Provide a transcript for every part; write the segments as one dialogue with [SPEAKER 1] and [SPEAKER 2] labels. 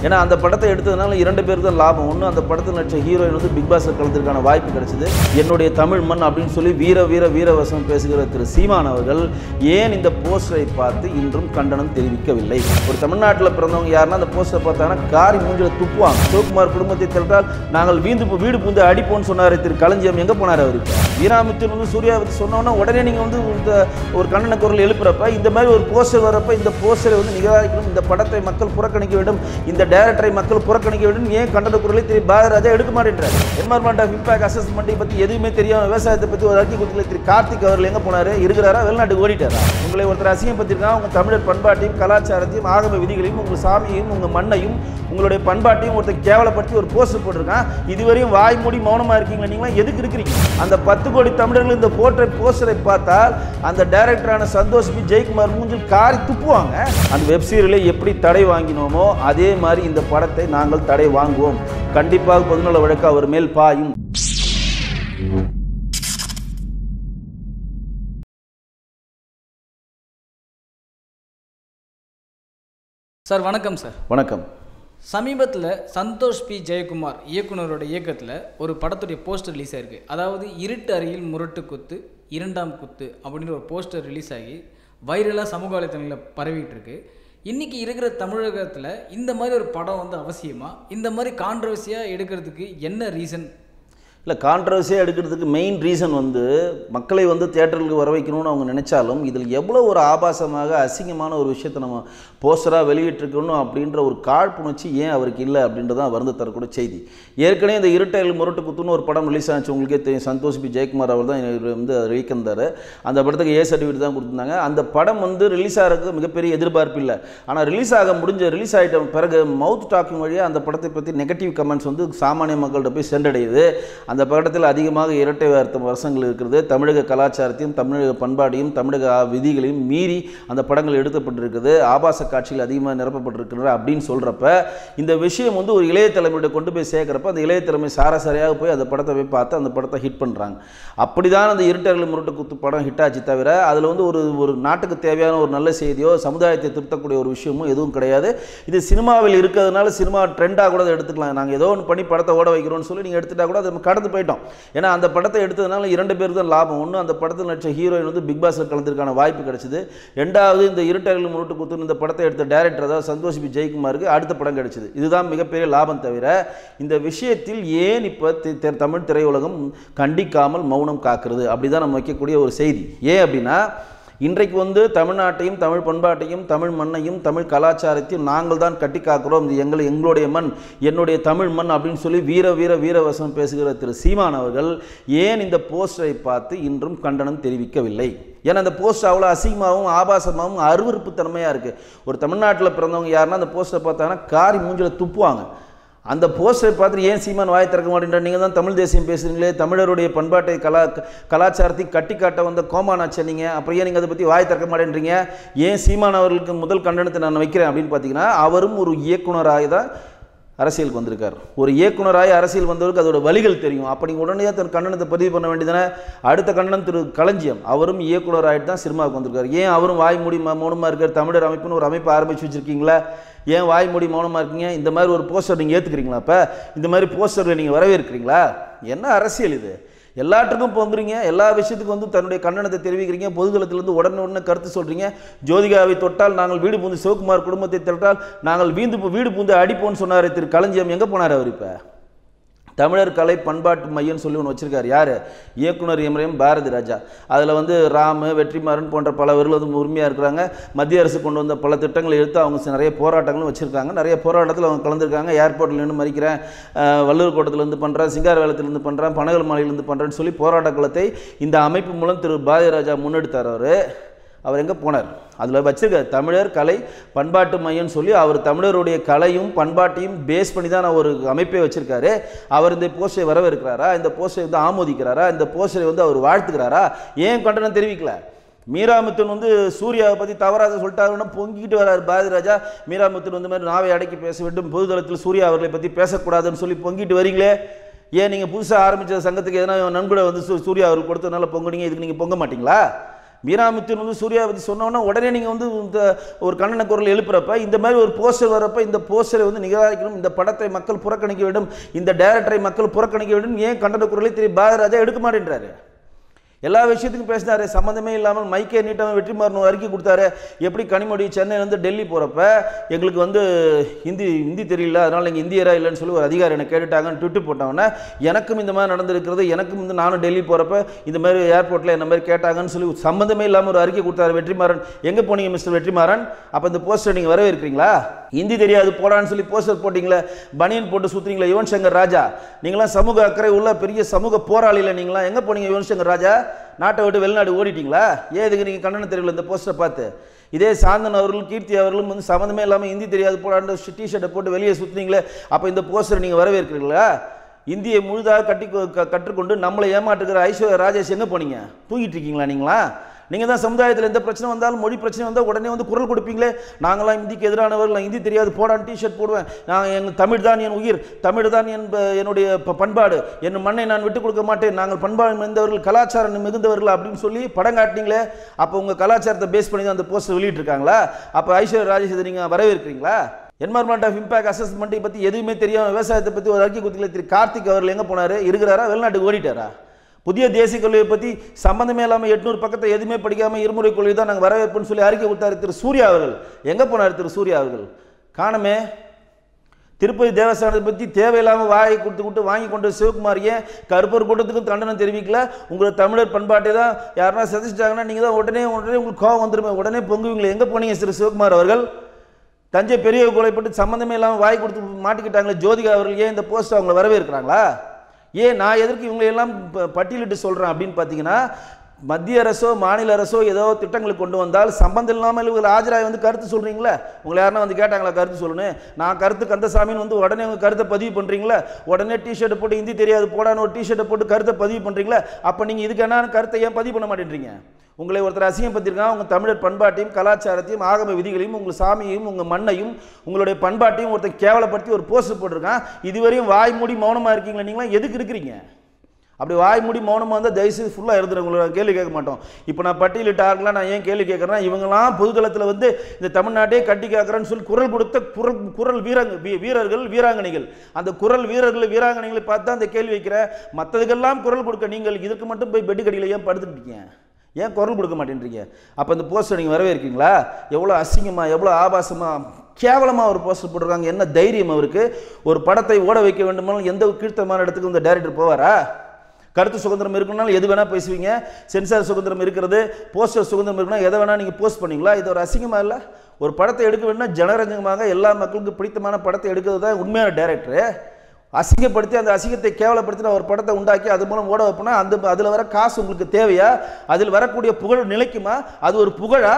[SPEAKER 1] ஏன்னா அந்த படத்தை எடுத்ததுனால இரண்டு பேருக்கு தான் லாபம் ஒன்று அந்த படத்தில் நடிச்ச ஹீரோயின் வந்து பிக் பாஸில் கலந்துருக்கான வாய்ப்பு கிடைச்சது என்னுடைய தமிழ் மண் அப்படின்னு சொல்லி வீர வீர வீரவசம் பேசுகிற திரு சீமான் அவர்கள் ஏன் இந்த போஸ்டரை பார்த்து இன்றும் கண்டனம் தெரிவிக்கவில்லை ஒரு தமிழ்நாட்டில் பிறந்தவங்க யாருன்னா அந்த போஸ்டரை பார்த்தாங்கன்னா காரி மூஞ்சில துப்புவாங்க சிவகுமார் குடும்பத்தை திரட்டால் நாங்கள் வீந்து பு- வீடு பூந்து அடிப்போம்னு சொன்னார் திரு களஞ்சியம் எங்கே போனார் அவர் இப்போ வீராமித்திரன் வந்து சூர்யா பற்றி சொன்னோன்னா உடனே நீங்கள் வந்து இந்த ஒரு கண்டன குரல் எழுப்புறப்ப இந்த மாதிரி ஒரு போஸ்டர் வரப்ப இந்த போஸ்டரை வந்து நிராகரிக்கணும் இந்த படத்தை மக்கள் புறக்கணிக்க வேண்டும் இந்த டைரக்டரை மக்கள் புறக்கணிக்க வேண்டும் ஏன் கண்டன குரலை திரு பாரராஜா எடுக்க மாட்டேன்றார் என்வரன்மெண்ட் ஆஃப் இம்பாக்ட் அசஸ்மெண்ட்டை பற்றி எதுவுமே தெரியாம விவசாயத்தை பற்றி ஒரு அறிக்கை கொடுக்கல திரு கார்த்திக் அவர்கள் எங்கே போனார் இருக்கிறாரா வெளிநாட்டுக்கு ஓடிட்டாரா உங்களை ஒருத்தர் அசிங்கப்படுத்திருக்காங்க உங்கள் தமிழர் பண்பாட்டையும் கலாச்சாரத்தையும் ஆகம விதிகளையும் உங்கள் சாமியையும் உங்கள் மண்ணையும் உங்களுடைய பண்பாட்டையும் ஒருத்தர் கேவலப்படுத்தி ஒரு போஸ்டர் போட்டிருக்கான் இதுவரையும் வாய் மூடி மௌனமாக இருக்கீங்களா நீங்களா எதுக்கு இருக்கிறீங்க அந்த பத்து கோடி தமிழர்கள் இந்த போட்ட போஸ்டரை பார்த்தால் அந்த டைரக்டரான சந்தோஷ் பி ஜெயக்குமார் மூஞ்சில் காரி துப்புவாங்க அந்த வெப் சீரியலை எப்படி தடை வாங்கினோமோ அதே மாதிரி இந்த படத்தை நாங்கள் தடை வாங்குவோம் கண்டிப்பாக பொதுநல வழக்கு அவர் மேல் பாயும்
[SPEAKER 2] சார் வணக்கம் சார்
[SPEAKER 1] வணக்கம்
[SPEAKER 2] சமீபத்தில் சந்தோஷ் பி ஜெயக்குமார் இயக்குனரோட இயக்கத்தில் ஒரு படத்துடைய போஸ்டர் ரிலீஸ் ஆயிருக்கு அதாவது இருட்டு அறையில் முரட்டு குத்து இரண்டாம் குத்து அப்படின்ற ஒரு போஸ்டர் ரிலீஸ் ஆகி வைரலாக சமூக வலைத்தளங்களில் பரவிட்டு இருக்கு இன்றைக்கி இருக்கிற தமிழகத்தில் இந்த மாதிரி ஒரு படம் வந்து அவசியமா இந்த மாதிரி கான்ட்ரவர்சியாக எடுக்கிறதுக்கு என்ன ரீசன்
[SPEAKER 1] இல்லை கான்ட்ரவர்சியாக எடுக்கிறதுக்கு மெயின் ரீசன் வந்து மக்களை வந்து தேட்டருக்கு வர வைக்கணும்னு அவங்க நினைச்சாலும் இதில் எவ்வளோ ஒரு ஆபாசமாக அசிங்கமான ஒரு விஷயத்தை நம்ம போஸ்டராக வெளியிட்டிருக்கணும் அப்படின்ற ஒரு காழ்ப்புணர்ச்சி ஏன் அவருக்கு இல்லை அப்படின்றதான் வந்து தரக்கூடிய செய்தி ஏற்கனவே இந்த இருட்டையில் முரட்டு குத்துன்னு ஒரு படம் ரிலீஸ் ஆச்சு உங்களுக்கே தெரியும் சந்தோஷ் பி ஜெயக்குமார் அவர் தான் இவர் வந்து வெளிக்கந்தார் அந்த படத்துக்கு ஏ சர்டிஃபிகேட் தான் கொடுத்துருந்தாங்க அந்த படம் வந்து ரிலீஸ் ஆகிறதுக்கு மிகப்பெரிய எதிர்பார்ப்பு இல்லை ஆனால் ரிலீஸ் ஆக முடிஞ்ச ரிலீஸ் ஆகிட்ட பிறகு மவுத் டாக்கிங் வழியாக அந்த படத்தை பற்றி நெகட்டிவ் கமெண்ட்ஸ் வந்து சாமானிய மக்கள்கிட்ட போய் சென்றடையுது அந்த படத்தில் அதிகமாக இரட்டை வார்த்தை வருஷங்கள் இருக்கிறது தமிழக கலாச்சாரத்தையும் தமிழக பண்பாடையும் தமிழக விதிகளையும் மீறி அந்த படங்கள் எடுக்கப்பட்டிருக்குது ஆபாச காட்சிகள் அதிகமாக நிரப்பப்பட்டிருக்கிறது அப்படின்னு சொல்கிறப்ப இந்த விஷயம் வந்து ஒரு இளைய தலைமுறையிட்ட கொண்டு போய் சேர்க்குறப்ப அந்த இளைய தலைமை சாரசாரியாக போய் அந்த படத்தை போய் பார்த்து அந்த படத்தை ஹிட் பண்ணுறாங்க அப்படி தான் அந்த இருட்டர்கள் முரட்டு குத்து படம் ஹிட் ஆச்சு தவிர அதில் வந்து ஒரு ஒரு நாட்டுக்கு தேவையான ஒரு நல்ல செய்தியோ சமுதாயத்தை திருத்தக்கூடிய ஒரு விஷயமோ எதுவும் கிடையாது இது சினிமாவில் இருக்கிறதுனால சினிமா ட்ரெண்டாக கூட அதை எடுத்துக்கலாம் நாங்கள் ஏதோ ஒன்று பண்ணி படத்தை ஓட வைக்கிறோம்னு சொல்லி நீங்கள் எடுத்துட்டா கூட அதை நம்ம கடந்து போயிட்டோம் ஏன்னா அந்த படத்தை எடுத்ததுனால இரண்டு பேருக்கு தான் லாபம் ஒன்று அந்த படத்தில் நடிச்ச ஹீரோயின் வந்து பிக் பாஸில் கலந்துருக்கான வாய்ப்பு கிடைச்சது ரெண்டாவது இந்த இருட்டர்கள் முரட்டு குத்துன்னு இந்த படத்தை எடுத்த டேரக்டர் அதாவது சந்தோஷ் பி ஜெயக்குமாருக்கு அடுத்த படம் கிடைச்சது இதுதான் மிகப்பெரிய லாபம் தவிர இந்த விஷயத்தில் ஏன் இப்போ தமிழ் திரையுலகம் கண்டிக்காமல் மௌனம் காக்கிறது அப்படி தான் நம்ம வைக்கக்கூடிய ஒரு செய்தி ஏன் அப்படின்னா இன்றைக்கு வந்து தமிழ்நாட்டையும் தமிழ் பண்பாட்டையும் தமிழ் மண்ணையும் தமிழ் கலாச்சாரத்தையும் நாங்கள் தான் கட்டி காக்கிறோம் இது எங்கள் எங்களுடைய மண் என்னுடைய தமிழ் மண் அப்படின்னு சொல்லி வீர வீர வீரவசம் பேசுகிற திரு சீமான் அவர்கள் ஏன் இந்த போஸ்டரை பார்த்து இன்றும் கண்டனம் தெரிவிக்கவில்லை ஏன்னா அந்த போஸ்ட் அவ்வளோ அசிங்கமாகவும் ஆபாசமாகவும் அருவருப்புத்தன்மையாக இருக்குது ஒரு தமிழ்நாட்டில் பிறந்தவங்க யாருன்னா அந்த போஸ்டரை பார்த்தாங்கன்னா காரி மூஞ்சில துப்புவாங்க அந்த போஸ்டரை பார்த்துட்டு ஏன் சீமான் வாய் திறக்க மாட்டேன்ற நீங்கள் தான் தமிழ் தேசியம் பேசுகிறீங்களே தமிழருடைய பண்பாட்டை கலா கலாச்சாரத்தை கட்டி காட்ட வந்த கோமானாச்சே நீங்கள் அப்புறம் ஏன் நீங்கள் அதை பற்றி வாய் திறக்க மாட்டேன்றீங்க ஏன் சீமான் அவர்களுக்கு முதல் கண்டனத்தை நான் வைக்கிறேன் அப்படின்னு பார்த்தீங்கன்னா அவரும் ஒரு இயக்குனராக தான் அரசியலுக்கு வந்திருக்கார் ஒரு இயக்குனராய் அரசியல் வந்தவருக்கு அதோட வழிகள் தெரியும் அப்போ நீங்கள் உடனடியாக தன் கண்டனத்தை பதிவு பண்ண வேண்டியதானே அடுத்த கண்டனம் திரு களஞ்சியம் அவரும் இயக்குனராயிட்டு தான் சினிமாவுக்கு வந்திருக்காரு ஏன் அவரும் வாய் மூடி ம- மௌனமா இருக்கார் தமிழர் அமைப்புன்னு ஒரு அமைப்பு ஆரம்பிச்சு வச்சிருக்கீங்களா ஏன் வாய் மூடி மௌனமாக இருக்கீங்க இந்த மாதிரி ஒரு போஸ்டர் நீங்கள் ஏற்றுக்கிறீங்களா அப்போ இந்த மாதிரி போஸ்டர்களை நீங்கள் வரவேற்கிறீங்களா என்ன அரசியல் இது எல்லாத்துக்கும் பொங்குறீங்க எல்லா விஷயத்துக்கும் வந்து தன்னுடைய கண்டனத்தை தெரிவிக்கிறீங்க பொதுதளத்திலிருந்து உடனே உடனே கருத்து சொல்கிறீங்க ஜோதிகாவை தொட்டால் நாங்கள் வீடு பூந்து சிவகுமார் குடும்பத்தை தொட்டால் நாங்கள் வீந்து பு- வீடு பூந்து அடிப்போம்னு சொன்னார் திரு களஞ்சியம் எங்கே போனார் அவர் இப்போ தமிழர் கலை பண்பாட்டு மையம்னு சொல்லி ஒன்று வச்சிருக்காரு யார் இயக்குனர் எம்ரேம் பாரதி ராஜா அதில் வந்து ராமு வெற்றிமாறன் போன்ற பலவர்கள் வந்து உரிமையாக இருக்கிறாங்க மத்திய அரசு கொண்டு வந்த பல திட்டங்களை எடுத்து அவங்க சி- நிறைய போராட்டங்களும் வச்சுருக்காங்க நிறைய போராட்டத்தில் அவங்க கலந்துருக்காங்க ஏர்போர்ட்டில் நின்று மறிக்கிறேன் அஹ், வள்ளூர் கோட்டத்திலேருந்து பண்ணுறேன் சிங்காரவேலத்திலேருந்து பண்ணுறேன் பனகல் மாலையிலேருந்து பண்ணுறேன்னு சொல்லி போராட்ட களத்தை இந்த அமைப்பு மூலம் திரு பாரதி ராஜா முன்னெடுத்தார் அவர் அவர் எங்கே போனார் அதில் வச்சிருக்காரு தமிழர் கலை பண்பாட்டு மையம்னு சொல்லி அவர் தமிழருடைய கலையும் பண்பாட்டையும் பேஸ் பண்ணி தான் ஒரு அமைப்பே வச்சிருக்காரு அவர் இந்த போஸ்டரை வரவேற்கிறாரா இந்த போஸ்டரை வந்து ஆமோதிக்கிறாரா இந்த போஸ்டரை வந்து அவர் வாழ்த்துக்கிறாரா ஏன் கண்டனம் தெரிவிக்கல மீராமுத்தன் வந்து சூர்யாவை பற்றி தவறாக சொல்லிட்டாருன்னா பொங்கிட்டு வராரு பாரதி ராஜா மீராமுத்தன் வந்து மாதிரி நாவை அடக்கி பேச வேண்டும் பொதுதளத்தில் சூர்யா அவர்களை பற்றி பேசக்கூடாதுன்னு சொல்லி பொங்கிட்டு வரீங்களே ஏன் நீங்கள் புதுசாக ஆரம்பித்த சங்கத்துக்கு எதனா நன்கொடை வந்து சூ- சூர்யா அவருக்கு கொடுத்ததுனால பொங்குனீங்க இதுக்கு நீங்கள் பொங்க மாட்டீங்களா மீராமித்தின் வந்து சூர்யா பற்றி சொன்னோன்னா உடனே நீங்கள் வந்து இந்த ஒரு கண்டன குரல் எழுப்புறப்ப இந்த மாதிரி ஒரு போஸ்டர் வரப்ப இந்த போஸ்டரை வந்து நிராகரிக்கணும் இந்த படத்தை மக்கள் புறக்கணிக்க வேண்டும் இந்த டைரக்டரை மக்கள் புறக்கணிக்க வேண்டும் ஏன் கண்டன குரலை திரு பாரதிராஜா எடுக்க மாட்டேன்றாரு எல்லா விஷயத்துக்கும் பேசினாரு சம்மந்தமே இல்லாமல் மைக்கே நீட்டாமல் வெற்றிமாறன் ஒரு அறிக்கை கொடுத்தாரு எப்படி கனிமொழி சென்னையிலேருந்து டெல்லி போகிறப்ப எங்களுக்கு வந்து ஹிந்தி ஹிந்தி தெரியல அதனால் நீங்கள் இந்தியரா இல்லைன்னு சொல்லி ஒரு அதிகாரி என்னை கேட்டுட்டாங்கன்னு ட்விட்டு போட்டவொன்னே எனக்கும் இந்த மாதிரி நடந்திருக்கிறது எனக்கும் வந்து நானும் டெல்லி போகிறப்ப இந்த மாதிரி ஏர்போர்ட்டில் இந்த மாதிரி கேட்டாங்கன்னு சொல்லி சம்மந்தமே இல்லாமல் ஒரு அறிக்கை கொடுத்தாரு வெற்றிமாறன் எங்கே போனீங்க மிஸ்டர் வெற்றிமாறன் அப்போ இந்த போஸ்டர் நீங்கள் வரவேற்கிறீங்களா ஹிந்தி தெரியாது போடான்னு சொல்லி போஸ்டர் போட்டிங்களே பனியன் போட்டு சுற்றுறீங்களா யுவன் சங்கர் ராஜா நீங்களாம் சமூக அக்கறை உள்ள பெரிய சமூக போராளியில் நீங்களாம் எங்கே போனீங்க யுவன் சங்கர் ராஜா நாட்டை விட்டு வெளிநாடு ஓடிட்டீங்களா ஏன் இதுக்கு நீங்கள் கண்டன தெருவில் இந்த போஸ்டரை பார்த்து இதே சாந்தன் அவர்களும் கீர்த்தி அவர்களும் வந்து சம்மந்தமே இல்லாமல் ஹிந்தி தெரியாது போடாண்டு டிஷர்ட்டை போட்டு வெளியே சுற்றுனீங்களே அப்போ இந்த போஸ்டரை நீங்கள் வரவேற்கிறீங்களா இந்தியை முழுதாக கட்டி க- கற்றுக்கொண்டு நம்மளை ஏமாற்றுகிற ஐஸ்வர்யா ராஜேஷ் எங்கே போனீங்க தூங்கிட்டு இருக்கீங்களா நீங்களா நீங்கள் தான் சமுதாயத்தில் எந்த பிரச்சனை வந்தாலும் மொழி பிரச்சனை வந்தால் உடனே வந்து குரல் கொடுப்பீங்களே நாங்களாம் இந்திக்கு எதிரானவர்கள் நான் ஹிந்தி தெரியாது போடான்னு டிஷர்ட் போடுவேன் நான் எங்கள் தமிழ் தான் என் உயிர் தமிழ் தான் என் ப- என்னுடைய ப- பண்பாடு என் மண்ணை நான் விட்டுக் கொடுக்க மாட்டேன் நாங்கள் பண்பாடு மிகுந்தவர்கள் கலாச்சாரம் மிகுந்தவர்கள் அப்படின்னு சொல்லி படம் காட்டினீங்களே அப்போ உங்கள் கலாச்சாரத்தை பேஸ் பண்ணி தான் அந்த போஸ்டர் வெளியிட்டிருக்காங்களா அப்போ ஐஸ்வர்யா ராஜேஷ் இதை நீங்கள் வரவேற்கிறீங்களா என்வரன்மெண்ட் ஆஃப் இம்பாக்ட் அசஸ்மெண்ட்டை பற்றி எதுவுமே தெரியாமல் விவசாயத்தை பற்றி ஒரு அறிக்கை கொடுத்துல திரு கார்த்திக் அவர்கள் எங்கே போனார் இருக்கிறாரா வெளிநாட்டுக்கு ஓடிட்டாரா புதிய தேசிய கொள்கையை பற்றி சம்பந்தமே இல்லாமல் எட்நூறு பக்கத்தை எதுவுமே படிக்காமல் இருமுறை கொள்கை தான் நாங்கள் வரவேற்புன்னு சொல்லி அறிக்கை கொடுத்தாரு திரு சூர்யா அவர்கள் எங்கே போனார் திரு சூர்யா அவர்கள் காணமே திருப்பதி தேவஸ்தானத்தை பற்றி தேவையில்லாமல் வாயை கொடுத்து கொடுத்து வாங்கி கொண்டு சிவகுமார் ஏன் கருப்பர் கூட்டத்துக்கும் கண்டனம் தெரிவிக்கல உங்களை தமிழர் பண்பாட்டை தான் யாருன்னா சதிச்சிட்டாங்கன்னா நீங்கள் தான் உடனே உடனே உங்களுக்கு கோவம் வந்துருமே உடனே பொங்குவீங்களே எங்கே போனீங்க திரு சிவகுமார் அவர்கள் தஞ்சை பெரிய கொலைப்பட்டு சம்மந்தமே இல்லாமல் வாய் கொடுத்து மாட்டிக்கிட்டாங்களே ஜோதிகா அவர்கள் ஏன் இந்த போஸ்ட் அவங்களை வரவேற்கிறாங்களா ஏன் நான் எதற்கு இவங்களை எல்லாம் ப- பட்டியலிட்டு சொல்கிறேன் அப்படின்னு பார்த்தீங்கன்னா மத்திய அரசோ மாநில அரசோ ஏதோ திட்டங்களை கொண்டு வந்தால் சம்பந்தம் இல்லாமல் இவங்களை ஆஜராகி வந்து கருத்து சொல்கிறீங்களே உங்களை யாருன்னா வந்து கேட்டாங்களா கருத்து சொல்லணும் நான் கருத்து கந்தசாமின்னு வந்து உடனே உங்கள் கருத்தை பதிவு பண்ணுறீங்களா உடனே டிஷர்ட்டை போட்டு ஹிந்தி தெரியாது போடான்னு ஒரு டிஷர்ட்டை போட்டு கருத்தை பதிவு பண்ணுறீங்களா அப்போ நீங்கள் இதுக்கு என்ன கருத்தை ஏன் பதிவு பண்ண மாட்டேன்றீங்க உங்களை ஒருத்தர் அசிங்கப்படுத்திருக்காங்க உங்கள் தமிழர் பண்பாட்டையும் கலாச்சாரத்தையும் ஆகம விதிகளையும் உங்கள் சாமியையும் உங்கள் மண்ணையும் உங்களுடைய பண்பாட்டையும் ஒருத்தர் கேவலப்படுத்தி ஒரு போஸ்ட் போட்டிருக்கான் இதுவரையும் வாய் மூடி மௌனமாக இருக்கீங்களா நீங்களாம் எதுக்கு இருக்கிறீங்க அப்படி வாய் மூடி மௌனமாக இருந்தால் தயவுசெய்து ஃபுல்லாக இருந்துடும் உங்களை நான் கேள்வி கேட்க மாட்டோம் இப்போ நான் பட்டியலிட்ட ஆளுங்களாம் நான் ஏன் கேள்வி கேட்குறேன்னா இவங்களாம் பொதுதளத்தில் வந்து இந்த தமிழ்நாட்டையே கட்டி கேட்குறேன்னு சொல்லி குரல் கொடுத்த குரல் குரல் வீரங்க வீ- வீரர்கள் வீராங்கனைகள் அந்த குரல் வீரர்கள் வீராங்கனைகளை பார்த்து தான் அந்த கேள்வி வைக்கிறேன் மற்றதுக்கெல்லாம் குரல் கொடுக்க நீங்கள் இதற்கு மட்டும் போய் பெட்டு கடியில் ஏன் படுத்துக்கிட்டீங்க ஏன் குரல் கொடுக்க மாட்டேன்றீங்க அப்போ இந்த போஸ்டர் நீங்கள் வரவேற்கீங்களா எவ்வளோ அசிங்கமாக எவ்வளோ ஆபாசமாக கேவலமாக ஒரு போஸ்டர் போட்டிருக்காங்க என்ன தைரியம் அவருக்கு ஒரு படத்தை ஓட வைக்க வேண்டுமானால் எந்த கீழ்த்தமான இடத்துக்கு இந்த டைரக்டர் போவாரா கருத்து சுதந்திரம் இருக்குனாலும் எது வேணால் பேசுவீங்க சென்சார் சுதந்திரம் இருக்கிறது போஸ்டர் சுதந்திரம் இருக்குன்னா எதை வேணால் நீங்கள் போஸ்ட் பண்ணீங்களா இது ஒரு அசிங்கமாக இல்லை ஒரு படத்தை எடுக்க வேணும்னா ஜனரஞ்சகமாக எல்லா மக்களுக்கும் பிடித்தமான படத்தை எடுக்கிறது தான் உண்மையான டைரக்டரு அசிங்கப்படுத்தி அந்த அசிங்கத்தை கேவலப்படுத்தி ஒரு படத்தை உண்டாக்கி அது மூலம் ஓட வைப்போனா அந்த அதில் வர காசு உங்களுக்கு தேவையா அதில் வரக்கூடிய புகழ் நிலைக்குமா அது ஒரு புகழா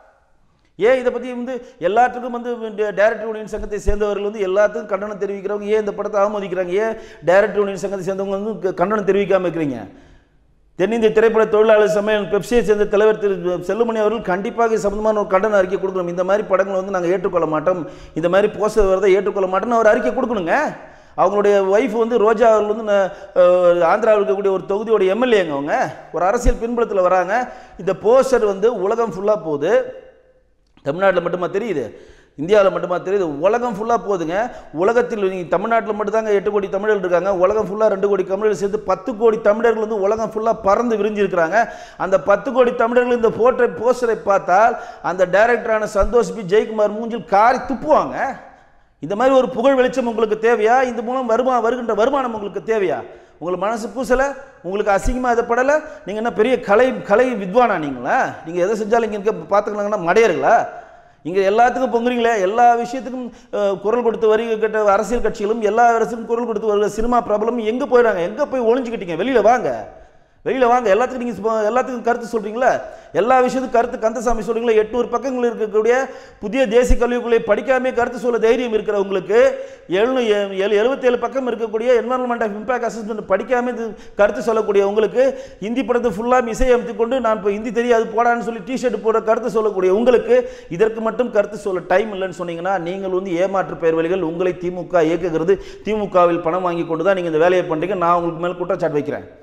[SPEAKER 1] ஏன் இதை பற்றி வந்து எல்லாத்துக்கும் வந்து டைரக்டர் யூனியன் சங்கத்தை சேர்ந்தவர்கள் வந்து எல்லாத்துக்கும் கண்டனம் தெரிவிக்கிறவங்க ஏன் இந்த படத்தை அவமதிக்கிறாங்க ஏன் டைரக்டர் யூனியன் சங்கத்தை சேர்ந்தவங்க வந்து க- கண்டனம் தெரிவிக்காமல் இருக்கிறீங்க தென்னிந்திய திரைப்பட தொழிலாளர் சம்மேளன் பெப்சியை சேர்ந்த தலைவர் திரு செல்லுமணி அவர்கள் கண்டிப்பாக இது சம்பந்தமான ஒரு கண்டன அறிக்கை கொடுக்கணும் இந்த மாதிரி படங்களை வந்து நாங்கள் ஏற்றுக்கொள்ள மாட்டோம் இந்த மாதிரி போஸ்டர் வரதை ஏற்றுக்கொள்ள மாட்டோம்னு ஒரு அறிக்கை கொடுக்கணுங்க அவங்களுடைய ஒய்ஃப் வந்து ரோஜா அவர்கள் வந்து ந- அஹ், ஆந்திராவில் இருக்கக்கூடிய ஒரு தொகுதியோட எம்எல்ஏங்க அவங்க ஒரு அரசியல் பின்புலத்தில் வராங்க இந்த போஸ்டர் வந்து உலகம் ஃபுல்லாக போகுது தமிழ்நாட்டில் மட்டுமா தெரியுது இந்தியாவில் மட்டுமா தெரியுது உலகம் ஃபுல்லாக போகுதுங்க உலகத்தில் நீங்கள் தமிழ்நாட்டில் மட்டும்தாங்க எட்டு கோடி தமிழர்கள் இருக்காங்க உலகம் ஃபுல்லாக ரெண்டு கோடி தமிழர்கள் சேர்த்து பத்து கோடி தமிழர்கள் வந்து உலகம் ஃபுல்லாக பறந்து விரிஞ்சிருக்கிறாங்க அந்த பத்து கோடி தமிழர்கள் இந்த போட்டோ போஸ்டரை பார்த்தால் அந்த டைரக்டரான சந்தோஷ் பி ஜெயக்குமார் மூஞ்சில் காரி துப்புவாங்க இந்த மாதிரி ஒரு புகழ் வெளிச்சம் உங்களுக்கு தேவையா இந்த மூலம் வருமா வருகின்ற வருமானம் உங்களுக்கு தேவையா உங்களுக்கு மனசு பூசலை உங்களுக்கு அசிங்கமாக இதை படலை நீங்கள் என்ன பெரிய கலை கலை வித்வானா நீங்களா நீங்கள் எதை செஞ்சாலும் இங்கே இருக்க பார்த்துக்கலாங்கன்னா மடையர்களா இங்கே எல்லாத்துக்கும் பொங்குறீங்களே எல்லா விஷயத்துக்கும் அஹ், குரல் கொடுத்து வரி கட்ட அரசியல் கட்சிகளும் எல்லா அரசுக்கும் குரல் கொடுத்து வருகிற சினிமா பிரபலமும் எங்கே போயிடுறாங்க எங்கே போய் ஒளிஞ்சுக்கிட்டீங்க வெளியில் வாங்க வெளியில் வாங்க எல்லாத்துக்கும் நீங்கள் எல்லாத்துக்கும் கருத்து சொல்கிறீங்களா எல்லா விஷயத்துக்கும் கருத்து கந்தசாமி சொல்கிறீங்களா எட்நூறு பக்கங்கள் இருக்கக்கூடிய புதிய தேசிய கல்விக்குள்ளே படிக்காமே கருத்து சொல்ல தைரியம் இருக்கிறவங்களுக்கு எழுநூ எழு எழுபத்தேழு பக்கம் இருக்கக்கூடிய என்வரன்மெண்ட் ஆஃப் இம்பாக்ட் அசஸ்மெண்ட் படிக்காம இது கருத்து சொல்லக்கூடிய உங்களுக்கு ஹிந்தி படத்தை ஃபுல்லாக இசையமைத்து கொண்டு நான் இப்போ ஹிந்தி தெரியாது போடான்னு சொல்லி டிஷர்ட் போட கருத்து சொல்லக்கூடிய உங்களுக்கு இதற்கு மட்டும் கருத்து சொல்ல டைம் இல்லைன்னு சொன்னீங்கன்னா நீங்கள் வந்து ஏமாற்று பெயர்வழிகள் உங்களை திமுக இயக்குகிறது திமுகவில் பணம் வாங்கி கொண்டு தான் நீங்கள் இந்த வேலையை பண்ணுறீங்க நான் உங்களுக்கு மேல் குற்றச்சாட்டு வைக்கிறேன்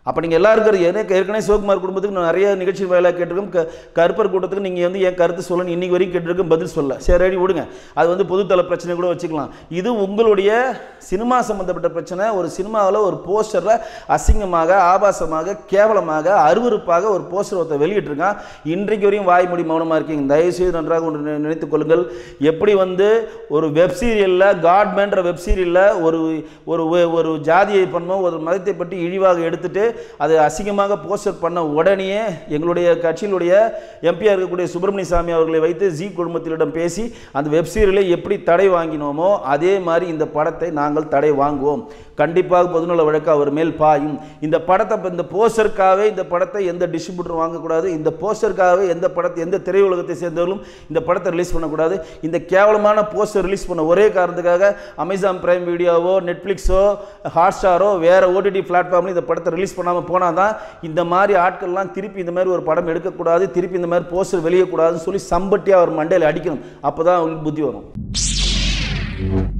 [SPEAKER 1] அப்போ நீங்கள் எல்லாரும் இருக்கிற எனக்கு ஏற்கனவே சிவகுமார் குடும்பத்துக்கு நான் நிறைய நிகழ்ச்சி வேலை கேட்டிருக்கோம் க கருப்பர் கூட்டத்துக்கு நீங்கள் வந்து என் கருத்து சொல்லணும் இன்னைக்கு வரைக்கும் கேட்டிருக்கோம் பதில் சொல்ல சரி ரெடி விடுங்க அது வந்து பொதுத்தள பிரச்சனை கூட வச்சுக்கலாம் இது உங்களுடைய சினிமா சம்மந்தப்பட்ட பிரச்சனை ஒரு சினிமாவில் ஒரு போஸ்டரில் அசிங்கமாக ஆபாசமாக கேவலமாக அருவருப்பாக ஒரு போஸ்டர் ஒருத்தர் வெளியிட்டிருக்கான் இன்றைக்கு வரையும் வாய் மூடி மௌனமாக இருக்கீங்க தயவுசெய்து நன்றாக ஒன்று நினை- நினைத்துக் கொள்ளுங்கள் எப்படி வந்து ஒரு வெப் சீரியலில் காட்மேன்ற வெப் சீரியலில் ஒரு ஒரு ஒரு- ஒரு ஜாதியை பண்ணோம் ஒரு மதத்தை பற்றி இழிவாக எடுத்துட்டு அதை அசிங்கமாக போஸ்டர் பண்ண உடனேயே எங்களுடைய கட்சியினுடைய எம்பியாக இருக்கக்கூடிய சுப்பிரமணிய சாமி அவர்களை வைத்து ஜி குடும்பத்தினிடம் பேசி அந்த வெப் சீரியலை எப்படி தடை வாங்கினோமோ அதே மாதிரி இந்த படத்தை நாங்கள் தடை வாங்குவோம் கண்டிப்பாக பொதுநல வழக்கு அவர் மேல் பாயும் இந்த படத்தை இந்த போஸ்டருக்காகவே இந்த படத்தை எந்த டிஸ்ட்ரிபியூட்டரும் வாங்கக்கூடாது இந்த போஸ்டருக்காகவே எந்த படத்தை எந்த திரையுலகத்தை சேர்ந்தவர்களும் இந்த படத்தை ரிலீஸ் பண்ணக்கூடாது இந்த கேவலமான போஸ்டர் ரிலீஸ் பண்ண ஒரே காரணத்துக்காக அமேசான் பிரைம் வீடியோவோ நெட்ஃப்ளிக்ஸோ ஹாட்ஸ்டாரோ வேற ஓடிடி பிளாட்ஃபார்ம்ல இந்த படத்தை ரிலீஸ் பண்ணாமல் போனால் தான் இந்த மாதிரி ஆட்கள்லாம் திருப்பி இந்த மாதிரி ஒரு படம் எடுக்கக்கூடாது திருப்பி இந்த மாதிரி போஸ்டர் வெளியக்கூடாதுன்னு சொல்லி சம்பட்டியாக அவர் மண்டையில் அடிக்கணும் அப்போ தான் அவங்களுக்கு புத்தி வரும்